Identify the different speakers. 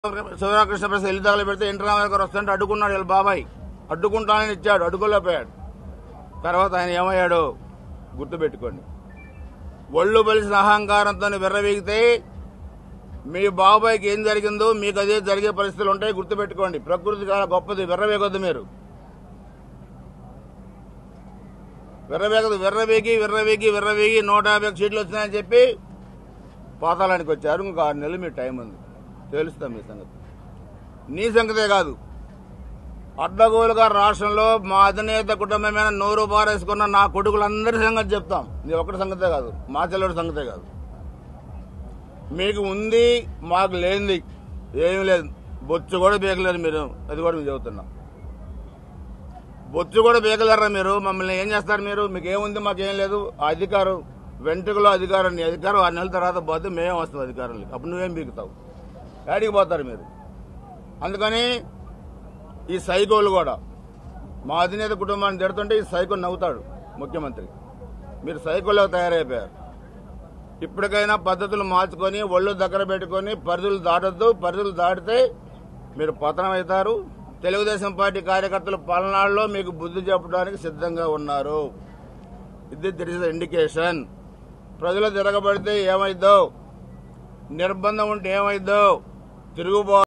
Speaker 1: శివరాకృష్ణ ప్రసాద్ ఇల్లు తగల పెడితే ఎన్టీ రామారావు గారు వస్తుంటే అడ్డుకున్నాడు వీళ్ళ బాబాయ్ అడ్డుకుంటానని ఇచ్చాడు అడ్డుకోలేకపోయాడు తర్వాత ఆయన ఏమయ్యాడు గుర్తుపెట్టుకోండి ఒళ్ళు బలిసిన అహంకారంతో విర్రవీగితే మీ బాబాయ్కి ఏం జరిగిందో మీకు అదే జరిగే పరిస్థితులు ఉంటాయి గుర్తుపెట్టుకోండి ప్రకృతి చాలా గొప్పది విర్రవేగొద్దు మీరు విర్రవేగదు విర్రవేగి విర్రవేగి విర్రవేగి నూట యాభై ఒక్క సీట్లు వచ్చినాయని చెప్పి పాతాళానికి వచ్చారు ఇంకా ఆరు నెలలు మీ టైం ఉంది తెలుస్తాం మీ సంగతి నీ సంగతే కాదు అడ్డగోలుగా రాష్ట్రంలో మా అధినేత కుటుంబమైన నోరు బారేసుకున్న నా కొడుకులందరి సంగతి చెప్తాం నీ ఒక్కటి సంగతే కాదు మా చెల్లెడి సంగతే కాదు మీకు ఉంది మాకు లేనిది ఏమీ లేదు బొచ్చు కూడా బీకలేరు మీరు అది కూడా మేము చెబుతున్నాం బొచ్చు కూడా బీకలేరా మీరు మమ్మల్ని ఏం చేస్తారు మీరు మీకు ఏముంది మాకేం లేదు ఆ అధికారం వెంట్రుకలో అధికారం నీ అధికారం ఆరు నెలల తర్వాత పోతే మేమే వస్తాం అధికారంలోకి అప్పుడు నువ్వేం బీకుతావు ఏడికి పోతారు మీరు అందుకని ఈ సైకోలు కూడా మా అధినేత కుటుంబాన్ని తిడుతుంటే ఈ సైకో నవ్వుతాడు ముఖ్యమంత్రి మీరు సైకోలో తయారైపోయారు ఇప్పటికైనా పద్ధతులు మార్చుకొని ఒళ్ళు దగ్గర పెట్టుకొని పరిధులు దాటొద్దు పరిధులు దాటితే మీరు పతనం అవుతారు తెలుగుదేశం పార్టీ కార్యకర్తలు పల్నాడులో మీకు బుద్ధి చెప్పడానికి సిద్ధంగా ఉన్నారు ఇది దిట్ ఇస్ ఇండికేషన్ ప్రజలు తిరగబడితే ఏమైద్దో నిర్బంధం ఉంటే ఏమైద్దో తిరుగుబో